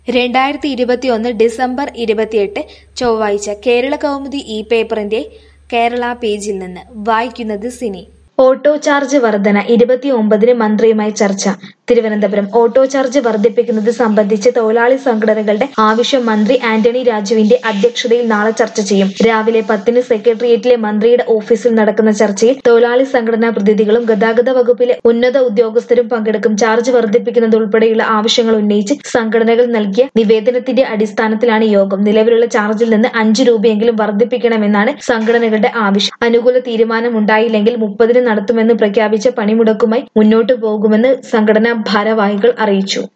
രണ്ടായിരത്തി ഇരുപത്തിയൊന്ന് ഡിസംബർ ഇരുപത്തിയെട്ട് ചൊവ്വാഴ്ച കേരള കൗമുദി ഈ പേപ്പറിന്റെ കേരള പേജിൽ നിന്ന് വായിക്കുന്നത് സിനി ഓട്ടോ ചാർജ് വർധന ഇരുപത്തിയൊമ്പതിന് മന്ത്രിയുമായി ചർച്ച തിരുവനന്തപുരം ഓട്ടോ ചാർജ് വർദ്ധിപ്പിക്കുന്നത് സംബന്ധിച്ച് തൊഴിലാളി സംഘടനകളുടെ ആവശ്യം മന്ത്രി ആന്റണി രാജുവിന്റെ അധ്യക്ഷതയിൽ നാളെ ചർച്ച ചെയ്യും രാവിലെ പത്തിന് സെക്രട്ടേറിയറ്റിലെ മന്ത്രിയുടെ ഓഫീസിൽ നടക്കുന്ന ചർച്ചയിൽ തൊഴിലാളി സംഘടനാ പ്രതിനിധികളും ഗതാഗത വകുപ്പിലെ ഉന്നത ഉദ്യോഗസ്ഥരും പങ്കെടുക്കും ചാർജ് വർദ്ധിപ്പിക്കുന്നത് ഉൾപ്പെടെയുള്ള ആവശ്യങ്ങൾ ഉന്നയിച്ച് സംഘടനകൾ നൽകിയ നിവേദനത്തിന്റെ അടിസ്ഥാനത്തിലാണ് യോഗം നിലവിലുള്ള ചാർജിൽ നിന്ന് അഞ്ച് രൂപയെങ്കിലും വർദ്ധിപ്പിക്കണമെന്നാണ് സംഘടനകളുടെ ആവശ്യം അനുകൂല തീരുമാനമുണ്ടായില്ലെങ്കിൽ മുപ്പതിന് നടത്തുമെന്ന് പ്രഖ്യാപിച്ച പണിമുടക്കുമായി മുന്നോട്ടു പോകുമെന്ന് സംഘടനാ ഭാരവാഹികൾ അറിയിച്ചു